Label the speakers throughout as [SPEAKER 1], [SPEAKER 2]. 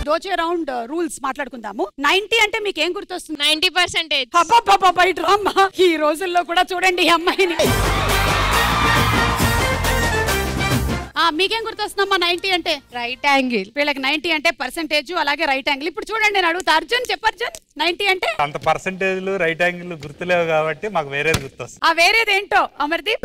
[SPEAKER 1] దోచే round rules మాట్లాడుకుందాము ninety అంటే మీకు ఏం గుర్తొస్తుంది
[SPEAKER 2] నైన్టీ పర్సెంటేజ్
[SPEAKER 1] అబ్బబ్బబ్బబ్బ, ఇటు రామ్మా. ఈ రోజుల్లో కూడా చూడండి ఈ అమ్మాయిని ఆ మీకేం గుర్తొస్తుందమ్మా నైన్టీ అంటే
[SPEAKER 2] రైట్ యాంగిల్
[SPEAKER 1] వీళ్ళకి నైన్టీ అంటే పర్సెంటేజ్ అలాగే రైట్ యాంగిల్ ఇప్పుడు చూడండి నేను అడుగుతా అర్జున్ చెప్పు అర్జున్ నైన్టీ అంటే
[SPEAKER 3] అంత పర్సంటేజ్లు రైట్ యాంగిల్ గుర్తులేవు కాబట్టి మాకు వేరేది గుర్తొస్తుంది
[SPEAKER 1] ఆ వేరేది ఏంటో అమర్దీప్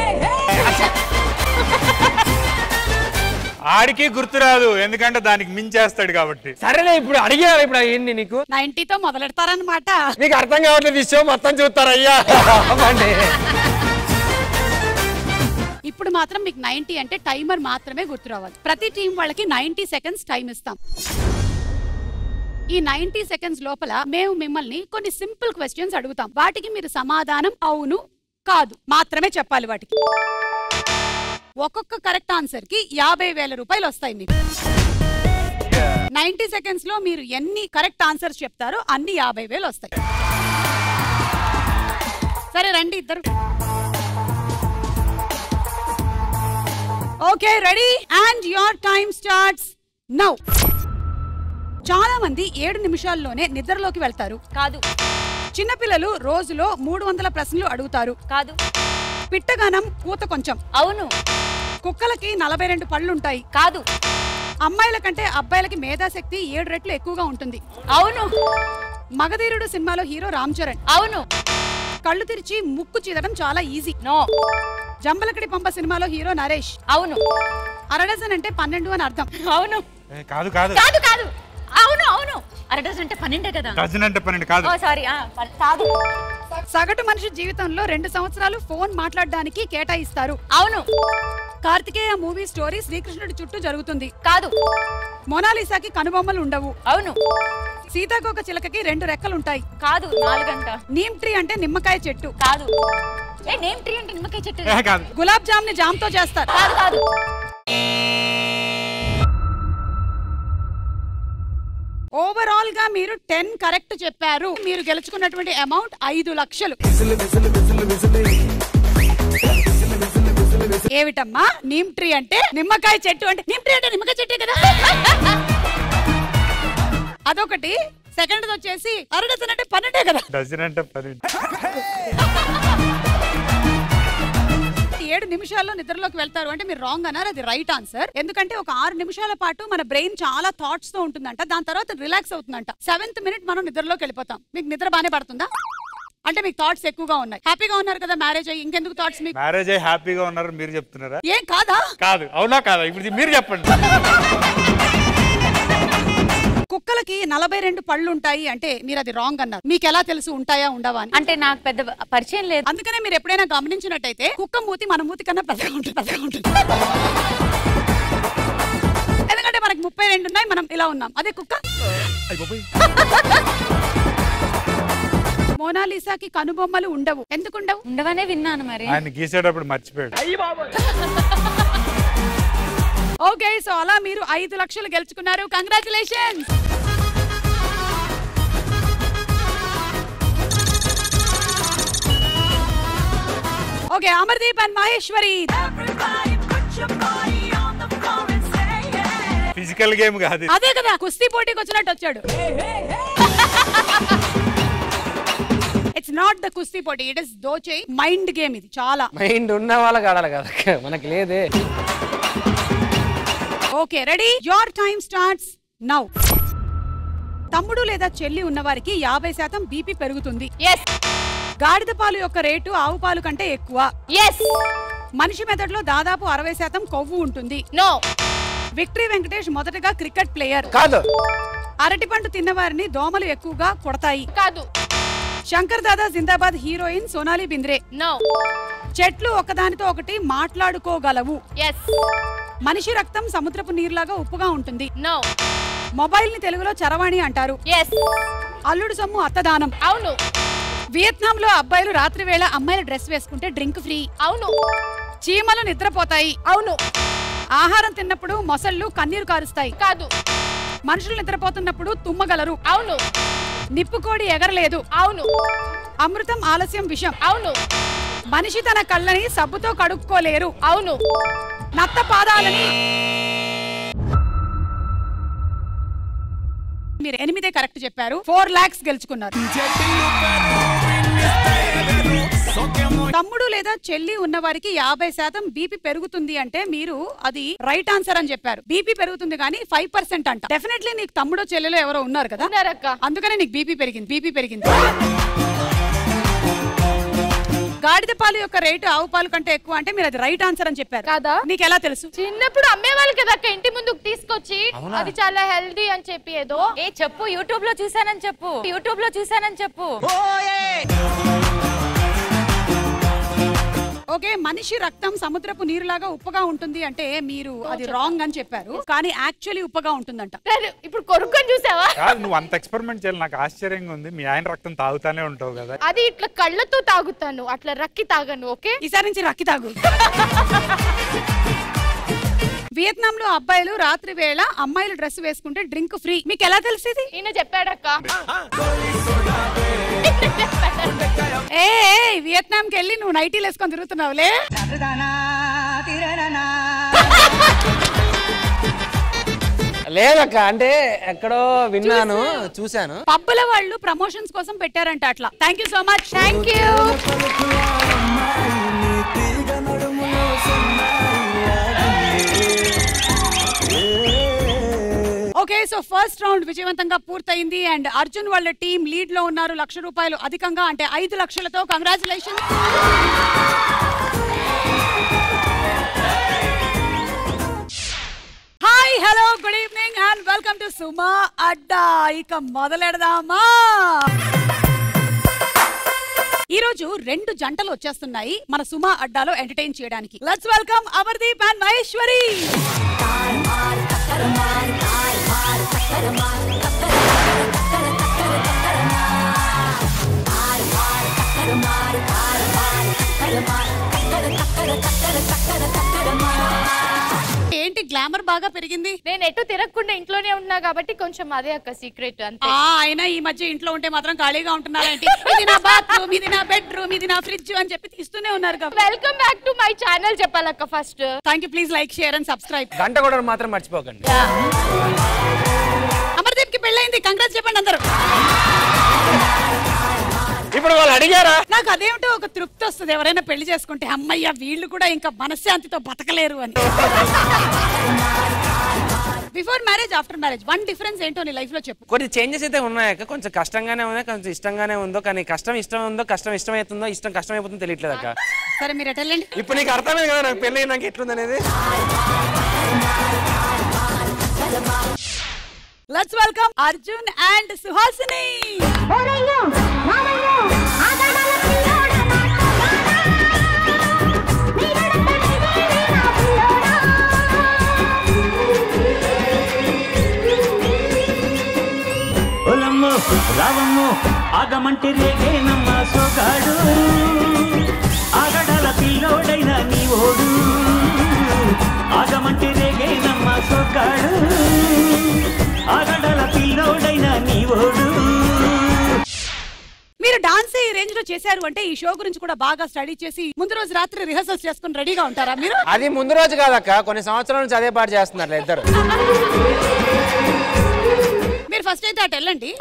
[SPEAKER 3] ఆడికి గుర్తురాదు ఎందుకంటే దానికి మించేస్తాడు కాబట్టి
[SPEAKER 4] సరేలే ఇప్పుడు అడిగా ఇప్పుడు ఏంది నీకు
[SPEAKER 1] నైన్టీతో మొదలెడతారనమాట
[SPEAKER 4] నీకు అర్థం కావట్లేదు ఈ షో మొత్తం చూస్తారయ్యా అవ్వండి.
[SPEAKER 1] ఇప్పుడు మాత్రం మీకు నైన్టీ అంటే టైమర్ మాత్రమే గుర్తు రావాలి ప్రతి టీం వాళ్ళకి నైన్టీ సెకండ్స్ టైం ఇస్తాం ఈ నైన్టీ సెకండ్స్ లోపల మేము మిమ్మల్ని కొన్ని సింపుల్ క్వశ్చన్స్ అడుగుతాం వాటికి మీరు సమాధానం అవును కాదు మాత్రమే చెప్పాలి వాటికి ఒక్కొక్క కరెక్ట్ ఆన్సర్ కి యాభై వేల రూపాయలు వస్తాయి మీకు నైన్టీ సెకండ్స్ లో మీరు ఎన్ని కరెక్ట్ ఆన్సర్స్ చెప్తారో అన్ని యాభై వేలు వస్తాయి సరే రండి ఇద్దరు okay ready and your time starts now చాలా మంది ఏడు నిమిషాల్లోనే నిద్రలోకి వెళ్తారు
[SPEAKER 5] కాదు
[SPEAKER 1] చిన్నపిల్లలు రోజులో మూడు వందల ప్రశ్నలు అడుగుతారు
[SPEAKER 5] కాదు
[SPEAKER 1] పిట్టగానం కూత కొంచెం
[SPEAKER 5] అవును
[SPEAKER 1] కుక్కలకి నలభై రెండు పళ్ళుంటాయి
[SPEAKER 5] కాదు
[SPEAKER 1] అమ్మాయిల కంటే అబ్బాయిలకి మేధాశక్తి ఏడు రెట్లు ఎక్కువగా ఉంటుంది
[SPEAKER 5] అవును
[SPEAKER 1] మగధీరుడు సినిమాలో హీరో రామ్ చరణ్
[SPEAKER 5] అవును
[SPEAKER 1] కళ్ళు తెరిచి ముక్కు చీదడం చాలా ఈజీ
[SPEAKER 5] నో
[SPEAKER 1] జంబలకడి పంప సినిమాలో హీరో నరేష్
[SPEAKER 5] అవును
[SPEAKER 1] అరడజన్ అంటే పన్నెండు అని అర్థం
[SPEAKER 5] అవును
[SPEAKER 3] ఏ, కాదు కాదు
[SPEAKER 5] కాదు కాదు అవును అవును అర డజన్ అంటే పన్నెండే కదా
[SPEAKER 3] డజన్ అంటే పన్నెండు కాదు
[SPEAKER 5] ఓ సారీ కాదు
[SPEAKER 1] సగటు మనిషి జీవితంలో రెండు సంవత్సరాలు ఫోన్ మాట్లాడడానికి కేటాయిస్తారు
[SPEAKER 5] అవును
[SPEAKER 1] కార్తికేయ మూవీ స్టోరీ శ్రీకృష్ణుడి చుట్టూ జరుగుతుంది
[SPEAKER 5] కాదు
[SPEAKER 1] మోనాలిసాకి కనుబొమ్మలు ఉండవు
[SPEAKER 5] అవును
[SPEAKER 1] సీతాకోక చిలకకి రెండు రెక్కలుంటాయి
[SPEAKER 5] కాదు నాలుగంట
[SPEAKER 1] నీమ్ ట్రీ అంటే నిమ్మకాయ చెట్టు
[SPEAKER 5] కాదు ఏ నేమ్ ట్రీ అంటే నిమ్మకాయ చెట్టు
[SPEAKER 3] ఏ, కాదు
[SPEAKER 1] గులాబ్ జామ్ ని జామ్ తో చేస్తారు
[SPEAKER 5] కాదు కాదు
[SPEAKER 1] ఓవరాల్ గా మీరు టెన్ కరెక్ట్ చెప్పారు మీరు గెలుచుకున్నటువంటి అమౌంట్ ఐదు లక్షలు ఏమిటమ్మా నీమ్ ట్రీ అంటే నిమ్మకాయ చెట్టు అంటే నీమ్ ట్రీ అంటే నిమ్మకాయ చెట్టే కదా అదొకటి సెకండ్ వచ్చేసి అరడసన్ అంటే పన్నెండే కదా
[SPEAKER 3] డజన్ అంటే పన్నెండు
[SPEAKER 1] ఏడు నిమిషాల్లో నిద్రలోకి వెళ్తారు అంటే మీరు రాంగ్ అన్నారు అది రైట్ ఆన్సర్ ఎందుకంటే ఒక ఆరు నిమిషాల పాటు మన బ్రెయిన్ చాలా థాట్స్ తో ఉంటుందంట దాని తర్వాత రిలాక్స్ అవుతుందంట సెవెంత్ మినిట్ మనం నిద్రలోకి వెళ్ళిపోతాం మీకు నిద్ర బానే పడుతుందా అంటే మీకు థాట్స్ ఎక్కువగా ఉన్నాయి హ్యాపీగా ఉన్నారు కదా మ్యారేజ్ అయ్యి ఇంకెందుకు థాట్స్ మీకు
[SPEAKER 3] మ్యారేజ్ అయ్యి హ్యాపీగా ఉన్నారు మీరు చెప్తున్నారా
[SPEAKER 1] ఏం కాదా
[SPEAKER 3] కాదు అవునా కాదా ఇప్పుడు మీరు చెప్పండి
[SPEAKER 1] కుక్కలకి నలభై రెండు పళ్ళు ఉంటాయి అంటే మీరు అది రాంగ్ అన్నారు మీకు ఎలా తెలుసు ఉంటాయా ఉండవా అని
[SPEAKER 5] అంటే నాకు పెద్ద పరిచయం లేదు
[SPEAKER 1] అందుకనే మీరు ఎప్పుడైనా గమనించినట్టయితే కుక్క మూతి మన మూతి కన్నా పెద్దగా ఉంటుంది పెద్దగా ఉంటుంది ఎందుకంటే మనకి ముప్పై రెండు ఉన్నాయి మనం ఇలా ఉన్నాం అదే కుక్క మోనాలిసాకి కనుబొమ్మలు ఉండవు ఎందుకు ఉండవు
[SPEAKER 5] ఉండవనే విన్నాను మరి
[SPEAKER 3] ఆయన గీసేటప్పుడు మర్చిపోయాడు
[SPEAKER 1] ఓకే సో అలా మీరు ఐదు లక్షలు గెలుచుకున్నారు congratulations okay Amardeep and Maheshwari
[SPEAKER 3] physical game కాదు ఇది.
[SPEAKER 1] అదే కదా కుస్తీ పోటీకి వచ్చినట్టు వచ్చాడు ఇట్స్ నాట్ ద కుస్తీ పోటీ ఇట్ ఇస్ దోచే మైండ్ గేమ్ ఇది చాలా
[SPEAKER 4] మైండ్ ఉన్న వాళ్ళకి ఆడాలి కదా మనకి లేదే
[SPEAKER 1] okay ready your time starts now తమ్ముడు లేదా చెల్లి ఉన్నవారికి యాభై శాతం బీపీ పెరుగుతుంది
[SPEAKER 5] ఎస్
[SPEAKER 1] గాడిద పాలు యొక్క రేటు ఆవు పాలు కంటే ఎక్కువ
[SPEAKER 5] ఎస్
[SPEAKER 1] మనిషి మెదడులో దాదాపు అరవై శాతం కొవ్వు ఉంటుంది
[SPEAKER 5] నో
[SPEAKER 1] విక్టరీ వెంకటేష్ మొదటగా క్రికెట్ ప్లేయర్
[SPEAKER 4] కాదు
[SPEAKER 1] అరటిపండు తిన్నవారిని దోమలు ఎక్కువగా కొడతాయి
[SPEAKER 5] కాదు
[SPEAKER 1] శంకర్ దాదా జిందాబాద్ హీరోయిన్ సోనాలి బింద్రే
[SPEAKER 5] నో
[SPEAKER 1] చెట్లు ఒకదానితో ఒకటి మాట్లాడుకోగలవు
[SPEAKER 5] ఎస్
[SPEAKER 1] మనిషి రక్తం సముద్రపు నీరులాగా ఉప్పుగా ఉంటుంది
[SPEAKER 5] నో
[SPEAKER 1] మొబైల్ ని తెలుగులో చరవాణి అంటారు
[SPEAKER 5] ఎస్
[SPEAKER 1] అల్లుడు సొమ్ము అత్తదానం
[SPEAKER 5] అవును
[SPEAKER 1] వియత్నాం లో అబ్బాయిలు రాత్రి వేళ అమ్మాయిలు డ్రెస్ వేసుకుంటే డ్రింక్ ఫ్రీ
[SPEAKER 5] అవును
[SPEAKER 1] చీమలు నిద్రపోతాయి
[SPEAKER 5] అవును
[SPEAKER 1] ఆహారం తిన్నప్పుడు మొసళ్ళు కన్నీరు కారుస్తాయి
[SPEAKER 5] కాదు
[SPEAKER 1] మనుషులు నిద్రపోతున్నప్పుడు తుమ్మగలరు
[SPEAKER 5] అవును
[SPEAKER 1] నిప్పుకోడి ఎగరలేదు
[SPEAKER 5] అవును
[SPEAKER 1] అమృతం ఆలస్యం విషం
[SPEAKER 5] అవును
[SPEAKER 1] మనిషి తన కళ్ళని సబ్బుతో కడుక్కోలేరు
[SPEAKER 5] అవును
[SPEAKER 1] నత్త పాదాలని మీరు ఎనిమిదే కరెక్ట్ చెప్పారు ఫోర్ లాక్స్ గెలుచుకున్నారు తమ్ముడు లేదా చెల్లి ఉన్న వారికి యాభై శాతం బీపీ పెరుగుతుంది అంటే మీరు అది రైట్ ఆన్సర్ అని చెప్పారు బీపీ పెరుగుతుంది కానీ ఫైవ్ పర్సెంట్ అంట డెఫినెట్లీ నీకు తమ్ముడో చెల్లెలో ఎవరో ఉన్నారు కదా
[SPEAKER 2] ఉన్నారక్క
[SPEAKER 1] అందుకనే నీకు బీపీ పెరిగింది బీపీ పెరిగింది గాడిద పాలు యొక్క రేటు ఆవు పాలు కంటే ఎక్కువ అంటే మీరు అది రైట్ ఆన్సర్ అని చెప్పారు
[SPEAKER 2] కాదా?
[SPEAKER 1] నీకు ఎలా తెలుసు
[SPEAKER 2] చిన్నప్పుడు అమ్మేవాళ్ళు కదా అక్క ఇంటి ముందుకు తీసుకొచ్చి అది చాలా హెల్దీ అని చెప్పి ఏదో
[SPEAKER 5] ఏ చెప్పు యూట్యూబ్ లో చూసానని చెప్పు యూట్యూబ్ లో చూసానని చెప్పు
[SPEAKER 1] ఓకే మనిషి రక్తం సముద్రపు నీరులాగా ఉప్పగా ఉంటుంది అంటే మీరు అది రాంగ్ అని చెప్పారు కానీ యాక్చువల్లీ ఉప్పగా ఉంటుందంట
[SPEAKER 2] సరే, ఇప్పుడు కొరుక్కొని చూసావా
[SPEAKER 3] కాదు నువ్వు అంత ఎక్స్పెరిమెంట్ చేయాలి నాకు ఆశ్చర్యంగా ఉంది మీ ఆయన రక్తం తాగుతానే ఉంటావు కదా
[SPEAKER 2] అది ఇట్లా కళ్ళతో తాగుతాను అట్లా రక్కి తాగను ఓకే
[SPEAKER 1] ఈసారి నుంచి రక్కి తాగు వియత్నాం లో అబ్బాయిలు రాత్రి వేళ అమ్మాయిలు డ్రెస్ వేసుకుంటే డ్రింక్ ఫ్రీ మీకు ఎలా తెలిసింది
[SPEAKER 2] ఈయన చెప్పాడక్క
[SPEAKER 1] ఏ ఏ, వియత్నాం కి వెళ్ళి నువ్వు నైటీలు వేసుకొని తిరుగుతున్నావులే
[SPEAKER 4] లేదక్క అంటే ఎక్కడో విన్నాను చూశాను
[SPEAKER 1] పబ్బుల వాళ్ళు ప్రమోషన్స్ కోసం పెట్టారంట అట్లా thank you so much thank you okay so first round విజయవంతంగా పూర్తయింది అండ్ అర్జున్ వాళ్ళ టీం లీడ్ లో ఉన్నారు లక్ష రూపాయలు అధికంగా అంటే ఐదు లక్షలతో congratulation hi hello good evening and welcome to Suma Adda ఇక మొదలెడదామా ఈ రోజు రెండు జంటలు వచ్చేస్తున్నాయి మన సుమా అడ్డాలో ఎంటర్టైన్ చేయడానికి let's welcome Amardeep and Maheshwari ఏంటి గ్లామర్ బాగా పెరిగింది
[SPEAKER 2] నేను ఎటు తిరగకుండా ఇంట్లోనే ఉన్నా కాబట్టి కొంచెం అదే అక్క సీక్రెట్ అంతే
[SPEAKER 1] ఆ అయినా ఈ మధ్య ఇంట్లో ఉంటే మాత్రం ఖాళీగా ఉంటున్నారేంటి ఇది నా బాత్రూమ్ ఇది నా బెడ్రూమ్ ఇది నా ఫ్రిడ్జ్ అని చెప్పి తీస్తూనే ఉన్నారు కదా
[SPEAKER 2] welcome back to my channel చెప్పాలక్క first
[SPEAKER 1] thank you please like share and subscribe
[SPEAKER 4] గంట కూడా మాత్రం మర్చిపోకండి
[SPEAKER 1] అమర్దీప్ కి పెళ్ళైంది కంగ్రాట్స్ చెప్పండి అందరూ
[SPEAKER 4] ఇప్పుడు వాళ్ళు అడిగారా
[SPEAKER 1] నాకు అదేమిటో ఒక తృప్తి వస్తుంది ఎవరైనా పెళ్లి చేసుకుంటే అమ్మయ్య వీళ్ళు కూడా ఇంకా మనశ్శాంతితో బతకలేరు అని before marriage after marriage one difference ఏంటో నీ లైఫ్ లో చెప్పు
[SPEAKER 4] కొన్ని చేంజెస్ అయితే ఉన్నాయక్క కొంచెం కష్టంగానే ఉన్నాయి కొంచెం ఇష్టంగానే ఉందో కానీ కష్టం ఇష్టం ఉందో కష్టం ఇష్టం అవుతుందో ఇష్టం కష్టం అయిపోతుందో తెలియట్లేదు అక్క
[SPEAKER 1] సరే మీరు ఎటు వెళ్ళండి
[SPEAKER 4] ఇప్పుడు నీకు అర్థమైంది కదా నాకు పెళ్ళి నాకు ఎట్లుంది అనేది
[SPEAKER 1] let's welcome Arjun and Suhasini
[SPEAKER 6] ఒలమ్మో రావమ్మో ఆగమంటే రేగేనమ్మ సోగాడు ఆగడాల పిల్లోడైన నీ ఓడు ఆగమంటే రేగేనమ్మ సోగాడు ఆగడాల పిల్లోడైన నీ ఓడు
[SPEAKER 1] మీరు డాన్స్ ఈ రేంజ్ లో చేశారు అంటే ఈ షో గురించి కూడా బాగా స్టడీ చేసి ముందు రోజు రాత్రి రిహర్సల్స్ చేసుకుని రెడీగా ఉంటారా మీరు
[SPEAKER 4] అది ముందు రోజు కాదక్క కొన్ని సంవత్సరాల నుంచి అదే పాటు చేస్తున్నారు ఇద్దరు
[SPEAKER 1] మీరు ఫస్ట్ అయితే అటు వెళ్ళండి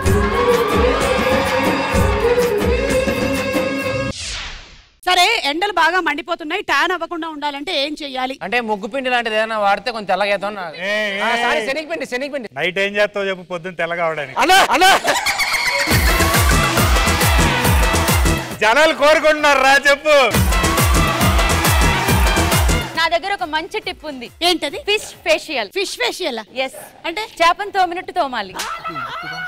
[SPEAKER 1] సరే ఎండలు బాగా మండిపోతున్నాయి ట్యాన్ అవ్వకుండా ఉండాలంటే ఏం చెయ్యాలి
[SPEAKER 4] అంటే ముగ్గు పిండి లాంటిది ఏదైనా వాడితే కొంచెం తెల్లగేద్దాం
[SPEAKER 3] ఏ, ఏ, ఏ.
[SPEAKER 4] శనగపిండి శనగపిండి
[SPEAKER 3] నైట్ ఏం చేస్తావు చెప్పు పొద్దున్న తెల్లగా అవడానికి
[SPEAKER 4] అన్నా అన్నా
[SPEAKER 3] జనాలు కోరుకుంటున్నారు రా చెప్పు
[SPEAKER 5] నా దగ్గర ఒక మంచి టిప్ ఉంది
[SPEAKER 1] ఏంటది
[SPEAKER 5] fish facial
[SPEAKER 1] fish facial
[SPEAKER 5] yes
[SPEAKER 1] అంటే
[SPEAKER 5] చేపను తోమినట్టు తోమాలి